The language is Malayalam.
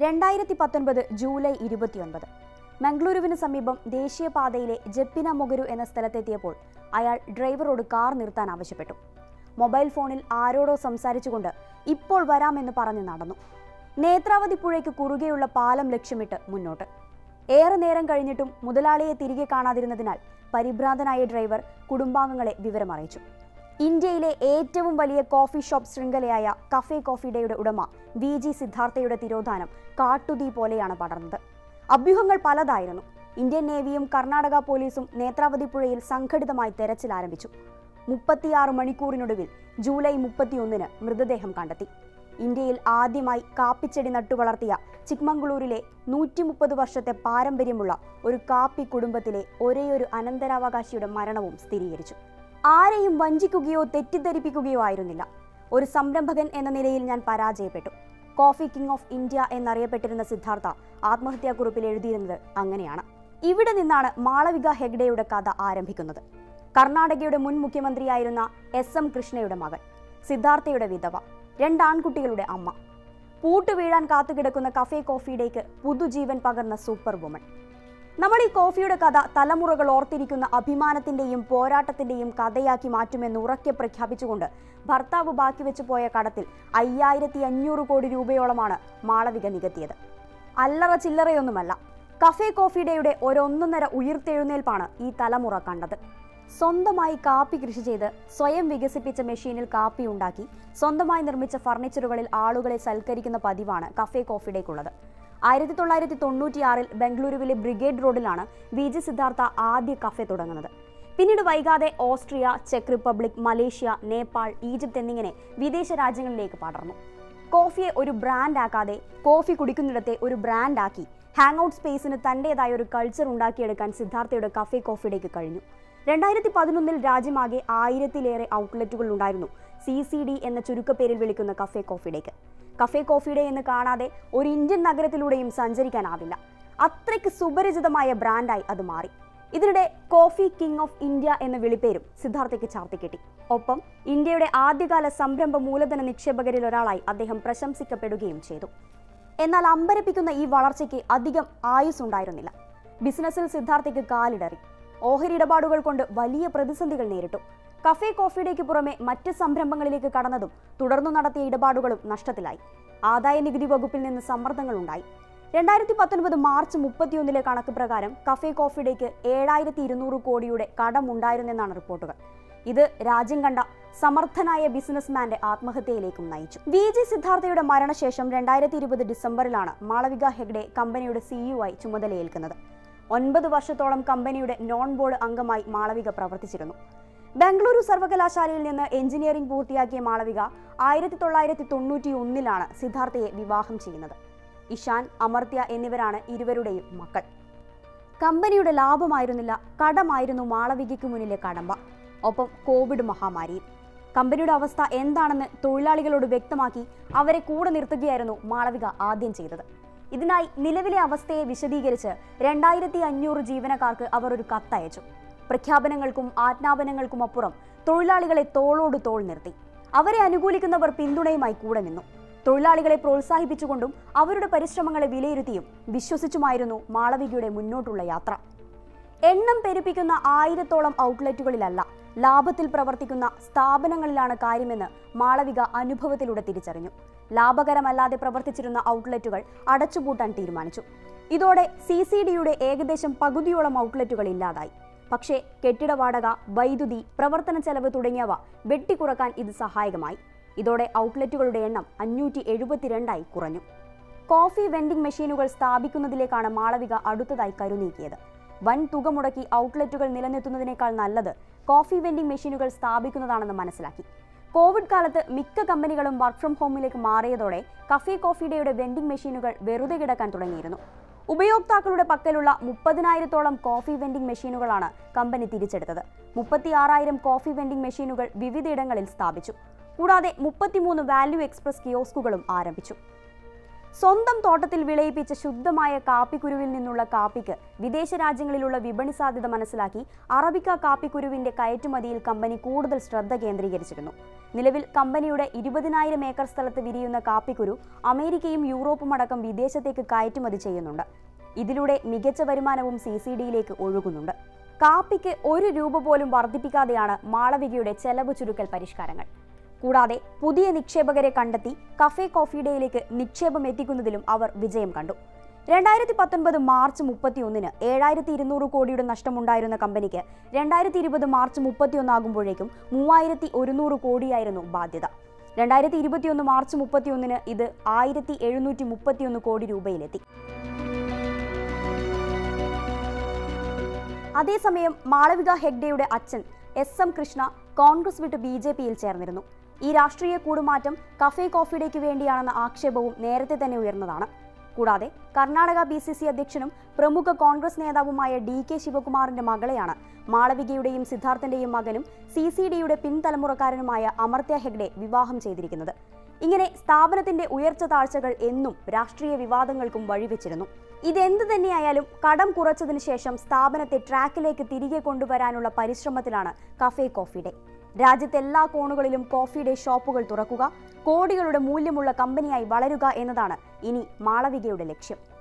രണ്ടായിരത്തി പത്തൊൻപത് ജൂലൈ ഇരുപത്തിയൊൻപത് മംഗളൂരുവിന് സമീപം ദേശീയപാതയിലെ ജപ്പിന മൊഗരു എന്ന സ്ഥലത്തെത്തിയപ്പോൾ അയാൾ ഡ്രൈവറോട് കാർ നിർത്താൻ ആവശ്യപ്പെട്ടു മൊബൈൽ ഫോണിൽ ആരോടോ സംസാരിച്ചുകൊണ്ട് ഇപ്പോൾ വരാമെന്ന് പറഞ്ഞ് നടന്നു നേത്രാവതി പുഴയ്ക്ക് കുറുകെയുള്ള പാലം ലക്ഷ്യമിട്ട് മുന്നോട്ട് ഏറെ നേരം കഴിഞ്ഞിട്ടും മുതലാളിയെ തിരികെ കാണാതിരുന്നതിനാൽ പരിഭ്രാന്തനായ ഡ്രൈവർ കുടുംബാംഗങ്ങളെ വിവരമറിയിച്ചു ഇന്ത്യയിലെ ഏറ്റവും വലിയ കോഫി ഷോപ്പ് ശൃംഖലയായ കഫേ കോഫി ഡേയുടെ ഉടമ വി ജി സിദ്ധാർത്ഥയുടെ തിരോധാനം കാട്ടുതീ പോലെയാണ് പടർന്നത് അഭ്യൂഹങ്ങൾ പലതായിരുന്നു ഇന്ത്യൻ നേവിയും കർണാടക പോലീസും നേത്രാവതി പുഴയിൽ സംഘടിതമായി തെരച്ചിൽ ആരംഭിച്ചു മുപ്പത്തിയാറ് മണിക്കൂറിനൊടുവിൽ ജൂലൈ മുപ്പത്തിയൊന്നിന് മൃതദേഹം കണ്ടെത്തി ഇന്ത്യയിൽ ആദ്യമായി കാപ്പിച്ചെടി നട്ടുവളർത്തിയ ചിക്മംഗളൂരിലെ നൂറ്റി മുപ്പത് വർഷത്തെ പാരമ്പര്യമുള്ള ഒരു കാപ്പി കുടുംബത്തിലെ ഒരേയൊരു അനന്തരാവകാശിയുടെ മരണവും സ്ഥിരീകരിച്ചു ആരെയും വഞ്ചിക്കുകയോ തെറ്റിദ്ധരിപ്പിക്കുകയോ ആയിരുന്നില്ല ഒരു സംരംഭകൻ എന്ന നിലയിൽ ഞാൻ പരാജയപ്പെട്ടു കോഫി കിങ് ഓഫ് ഇന്ത്യ എന്നറിയപ്പെട്ടിരുന്ന സിദ്ധാർത്ഥ ആത്മഹത്യാക്കുറിപ്പിൽ എഴുതിയിരുന്നത് അങ്ങനെയാണ് ഇവിടെ നിന്നാണ് മാളവിക ഹെഗ്ഡെയുടെ കഥ ആരംഭിക്കുന്നത് കർണാടകയുടെ മുൻ മുഖ്യമന്ത്രിയായിരുന്ന എസ് എം കൃഷ്ണയുടെ മകൻ സിദ്ധാർത്ഥയുടെ വിധവ രണ്ടാൺകുട്ടികളുടെ അമ്മ പൂട്ട് വീഴാൻ കാത്തുകിടക്കുന്ന കഫേ കോഫിയിലേക്ക് പുതുജീവൻ പകർന്ന സൂപ്പർ വുമൺ നമ്മൾ ഈ കോഫിയുടെ കഥ തലമുറകൾ ഓർത്തിരിക്കുന്ന അഭിമാനത്തിന്റെയും പോരാട്ടത്തിന്റെയും കഥയാക്കി മാറ്റുമെന്ന് ഉറക്കെ പ്രഖ്യാപിച്ചുകൊണ്ട് ഭർത്താവ് ബാക്കി വെച്ചു പോയ കടത്തിൽ അയ്യായിരത്തി അഞ്ഞൂറ് കോടി രൂപയോളമാണ് മാളവിക നികത്തിയത് അല്ലറ ചില്ലറയൊന്നുമല്ല കഫേ കോഫി ഡേയുടെ ഒരൊന്നൊന്നര ഉയർത്തെഴുന്നേൽപ്പാണ് ഈ തലമുറ കണ്ടത് സ്വന്തമായി കാപ്പി കൃഷി ചെയ്ത് സ്വയം വികസിപ്പിച്ച മെഷീനിൽ കാപ്പി ഉണ്ടാക്കി സ്വന്തമായി നിർമ്മിച്ച ഫർണിച്ചറുകളിൽ ആളുകളെ സൽക്കരിക്കുന്ന പതിവാണ് കഫേ കോഫി ഡേക്കുള്ളത് ആയിരത്തി തൊള്ളായിരത്തി തൊണ്ണൂറ്റിയാറിൽ ബംഗളൂരുവിലെ ബ്രിഗേഡ് റോഡിലാണ് വി ജി സിദ്ധാർത്ഥ ആദ്യ കഫേ തുടങ്ങുന്നത് പിന്നീട് വൈകാതെ ഓസ്ട്രിയ ചെക്ക് റിപ്പബ്ലിക് മലേഷ്യ നേപ്പാൾ ഈജിപ്ത് എന്നിങ്ങനെ വിദേശ രാജ്യങ്ങളിലേക്ക് പടർന്നു കോഫിയെ ഒരു ബ്രാൻഡ് ആക്കാതെ കോഫി കുടിക്കുന്നിടത്തെ ഒരു ബ്രാൻഡ് ആക്കി ഹാങ് ഔട്ട് സ്പേസിന് തൻ്റെതായ ഒരു കൾച്ചർ ഉണ്ടാക്കിയെടുക്കാൻ സിദ്ധാർത്ഥയുടെ കഫേ കോഫിയുടേക്ക് കഴിഞ്ഞു രണ്ടായിരത്തി പതിനൊന്നിൽ രാജ്യമാകെ ആയിരത്തിലേറെ ഔട്ട്ലെറ്റുകൾ ഉണ്ടായിരുന്നു സി സി ഡി എന്ന ചുരുക്കപ്പേരിൽ വിളിക്കുന്ന കഫേ കോഫിയുടേക്ക് കഫേ കോഫിയുടെ എന്ന് കാണാതെ ഒരു ഇന്ത്യൻ നഗരത്തിലൂടെയും സഞ്ചരിക്കാനാവില്ല അത്രയ്ക്ക് സുപരിചിതമായ ബ്രാൻഡായി അത് മാറി ഇതിനിടെ കോഫി കിങ് ഓഫ് ഇന്ത്യ എന്ന വിളിപ്പേരും സിദ്ധാർത്ഥയ്ക്ക് ചാർത്തിക്കെട്ടി ഒപ്പം ഇന്ത്യയുടെ ആദ്യകാല സംരംഭ മൂലധന നിക്ഷേപകരിൽ ഒരാളായി അദ്ദേഹം പ്രശംസിക്കപ്പെടുകയും ചെയ്തു എന്നാൽ അമ്പരപ്പിക്കുന്ന ഈ വളർച്ചയ്ക്ക് അധികം ആയുസ് ഉണ്ടായിരുന്നില്ല ബിസിനസ്സിൽ സിദ്ധാർത്ഥയ്ക്ക് കാലിടറി ഓഹരി ഇടപാടുകൾ കൊണ്ട് വലിയ പ്രതിസന്ധികൾ നേരിട്ടു കഫേ കോഫിയുടേക്ക് പുറമെ മറ്റ് സംരംഭങ്ങളിലേക്ക് കടന്നതും തുടർന്നു നടത്തിയ ഇടപാടുകളും നഷ്ടത്തിലായി ആദായ നികുതി വകുപ്പിൽ നിന്ന് സമ്മർദ്ദങ്ങൾ ഉണ്ടായി രണ്ടായിരത്തി പത്തൊൻപത് മാർച്ച് മുപ്പത്തിയൊന്നിലെ കണക്ക് പ്രകാരം കഫേ കോഫിയുടേക്ക് ഏഴായിരത്തി ഇരുന്നൂറ് കോടിയുടെ കടമുണ്ടായിരുന്നെന്നാണ് റിപ്പോർട്ടുകൾ ഇത് രാജ്യം കണ്ട സമർത്ഥനായ ബിസിനസ്മാന്റെ ആത്മഹത്യയിലേക്കും നയിച്ചു വി ജി സിദ്ധാർത്ഥയുടെ മരണശേഷം രണ്ടായിരത്തി ഇരുപത് ഡിസംബറിലാണ് മാളവിക ഹെഗ്ഡെ കമ്പനിയുടെ സിഇഒ ആയി ചുമതലയേൽക്കുന്നത് ഒൻപത് വർഷത്തോളം കമ്പനിയുടെ നോൺ ബോർഡ് അംഗമായി മാളവിക പ്രവർത്തിച്ചിരുന്നു ബംഗളൂരു സർവകലാശാലയിൽ നിന്ന് എഞ്ചിനീയറിംഗ് പൂർത്തിയാക്കിയ മാളവിക ആയിരത്തി തൊള്ളായിരത്തി തൊണ്ണൂറ്റി ഒന്നിലാണ് സിദ്ധാർത്ഥയെ വിവാഹം ചെയ്യുന്നത് ഇഷാൻ അമർത്യ എന്നിവരാണ് ഇരുവരുടെയും മക്കൾ കമ്പനിയുടെ ലാഭമായിരുന്നില്ല കടമായിരുന്നു മാളവികയ്ക്ക് മുന്നിലെ കടമ്പ ഒപ്പം കോവിഡ് മഹാമാരിയും കമ്പനിയുടെ അവസ്ഥ എന്താണെന്ന് തൊഴിലാളികളോട് വ്യക്തമാക്കി അവരെ കൂടെ നിർത്തുകയായിരുന്നു മാളവിക ആദ്യം ചെയ്തത് ഇതിനായി നിലവിലെ അവസ്ഥയെ വിശദീകരിച്ച് രണ്ടായിരത്തി അഞ്ഞൂറ് ജീവനക്കാർക്ക് അവർ ഒരു കത്തയച്ചു പ്രഖ്യാപനങ്ങൾക്കും ആജ്ഞാപനങ്ങൾക്കും അപ്പുറം തൊഴിലാളികളെ തോളോട് തോൾ നിർത്തി അവരെ അനുകൂലിക്കുന്നവർ പിന്തുണയുമായി കൂടെ നിന്നു തൊഴിലാളികളെ പ്രോത്സാഹിപ്പിച്ചുകൊണ്ടും അവരുടെ പരിശ്രമങ്ങളെ വിലയിരുത്തിയും വിശ്വസിച്ചുമായിരുന്നു മാളവികയുടെ മുന്നോട്ടുള്ള യാത്ര എണ്ണം പെരുപ്പിക്കുന്ന ആയിരത്തോളം ഔട്ട്ലെറ്റുകളിലല്ല ലാഭത്തിൽ പ്രവർത്തിക്കുന്ന സ്ഥാപനങ്ങളിലാണ് കാര്യമെന്ന് മാളവിക അനുഭവത്തിലൂടെ തിരിച്ചറിഞ്ഞു ലാഭകരമല്ലാതെ പ്രവർത്തിച്ചിരുന്ന ഔട്ട്ലെറ്റുകൾ അടച്ചുപൂട്ടാൻ തീരുമാനിച്ചു ഇതോടെ സി സി ഡിയുടെ ഏകദേശം പകുതിയോളം ഔട്ട്ലെറ്റുകൾ ഇല്ലാതായി പക്ഷേ കെട്ടിട വാടക വൈദ്യുതി പ്രവർത്തന ചെലവ് തുടങ്ങിയവ വെട്ടിക്കുറക്കാൻ ഇത് സഹായകമായി ഇതോടെ ഔട്ട്ലെറ്റുകളുടെ എണ്ണം അഞ്ഞൂറ്റി എഴുപത്തിരണ്ടായി കുറഞ്ഞു കോഫി വെൻഡിംഗ് മെഷീനുകൾ സ്ഥാപിക്കുന്നതിലേക്കാണ് മാളവിക അടുത്തതായി കരുനീക്കിയത് വൻ തുക മുടക്കി ഔട്ട്ലെറ്റുകൾ നിലനിർത്തുന്നതിനേക്കാൾ നല്ലത് കോഫി വെൻഡിംഗ് മെഷീനുകൾ സ്ഥാപിക്കുന്നതാണെന്ന് മനസ്സിലാക്കി കോവിഡ് കാലത്ത് മിക്ക കമ്പനികളും വർക്ക് ഫ്രം ഹോമിലേക്ക് മാറിയതോടെ കഫേ കോഫി ഡേയുടെ വെൻഡിംഗ് മെഷീനുകൾ വെറുതെ കിടക്കാൻ തുടങ്ങിയിരുന്നു ഉപയോക്താക്കളുടെ പക്കലുള്ള മുപ്പതിനായിരത്തോളം കോഫി വെൻഡിംഗ് മെഷീനുകളാണ് കമ്പനി തിരിച്ചെടുത്തത് മുപ്പത്തിയാറായിരം കോഫി വെൻഡിംഗ് മെഷീനുകൾ വിവിധയിടങ്ങളിൽ സ്ഥാപിച്ചു കൂടാതെ മുപ്പത്തിമൂന്ന് വാല്യൂ എക്സ്പ്രസ് കിയോസ്കുകളും ആരംഭിച്ചു സ്വന്തം തോട്ടത്തിൽ വിളയിപ്പിച്ച ശുദ്ധമായ കാപ്പിക്കുരുവിൽ നിന്നുള്ള കാപ്പിക്ക് വിദേശ രാജ്യങ്ങളിലുള്ള വിപണി സാധ്യത മനസ്സിലാക്കി അറബിക്ക കാപ്പിക്കുരുവിന്റെ കയറ്റുമതിയിൽ കമ്പനി കൂടുതൽ ശ്രദ്ധ കേന്ദ്രീകരിച്ചിരുന്നു നിലവിൽ കമ്പനിയുടെ ഇരുപതിനായിരം ഏക്കർ സ്ഥലത്ത് വിരിയുന്ന കാപ്പിക്കുരു അമേരിക്കയും യൂറോപ്പും അടക്കം വിദേശത്തേക്ക് കയറ്റുമതി ചെയ്യുന്നുണ്ട് ഇതിലൂടെ മികച്ച വരുമാനവും സി സി ഡിയിലേക്ക് ഒഴുകുന്നുണ്ട് കാപ്പിക്ക് ഒരു രൂപ പോലും വർദ്ധിപ്പിക്കാതെയാണ് മാളവികയുടെ ചെലവ് ചുരുക്കൽ പരിഷ്കാരങ്ങൾ കൂടാതെ പുതിയ നിക്ഷേപകരെ കണ്ടെത്തി കഫേ കോഫി ഡേയിലേക്ക് നിക്ഷേപം എത്തിക്കുന്നതിലും അവർ വിജയം കണ്ടു രണ്ടായിരത്തി പത്തൊൻപത് മാർച്ച് മുപ്പത്തിയൊന്നിന് ഏഴായിരത്തി ഇരുന്നൂറ് കോടിയുടെ നഷ്ടമുണ്ടായിരുന്ന കമ്പനിക്ക് രണ്ടായിരത്തി ഇരുപത് മാർച്ച് മുപ്പത്തിയൊന്നാകുമ്പോഴേക്കും മൂവായിരത്തി ഒരുന്നൂറ് കോടിയായിരുന്നു ബാധ്യത രണ്ടായിരത്തി ഇരുപത്തിയൊന്ന് മാർച്ച് മുപ്പത്തിയൊന്നിന് ഇത് ആയിരത്തി എഴുന്നൂറ്റി മുപ്പത്തിയൊന്ന് കോടി രൂപയിലെത്തി അതേസമയം മാളവിക ഹെഗ്ഡെയുടെ അച്ഛൻ എസ് എം കൃഷ്ണ കോൺഗ്രസ് വിട്ട് ബി ജെ പിയിൽ ചേർന്നിരുന്നു ഈ രാഷ്ട്രീയ കൂടുമാറ്റം കഫേ കോഫിഡേക്ക് വേണ്ടിയാണെന്ന ആക്ഷേപവും നേരത്തെ തന്നെ ഉയർന്നതാണ് കൂടാതെ കർണാടക ബി സി സി അധ്യക്ഷനും പ്രമുഖ കോൺഗ്രസ് നേതാവുമായ ഡി കെ ശിവകുമാറിന്റെ മകളെയാണ് മാളവികയുടെയും സിദ്ധാർത്ഥന്റെയും മകനും സി സി ഡിയുടെ പിൻതലമുറക്കാരനുമായ അമർത്യ ഹെഗ്ഡെ വിവാഹം ചെയ്തിരിക്കുന്നത് ഇങ്ങനെ സ്ഥാപനത്തിന്റെ ഉയർച്ച താഴ്ചകൾ എന്നും രാഷ്ട്രീയ വിവാദങ്ങൾക്കും വഴിവെച്ചിരുന്നു ഇതെന്ത് തന്നെയായാലും കടം കുറച്ചതിന് ശേഷം സ്ഥാപനത്തെ ട്രാക്കിലേക്ക് തിരികെ കൊണ്ടുവരാനുള്ള പരിശ്രമത്തിലാണ് കഫേ കോഫി ഡേ രാജ്യത്തെ എല്ലാ കോണുകളിലും കോഫി ഡേ ഷോപ്പുകൾ തുറക്കുക കോടികളുടെ മൂല്യമുള്ള കമ്പനിയായി വളരുക എന്നതാണ് ഇനി മാളവികയുടെ ലക്ഷ്യം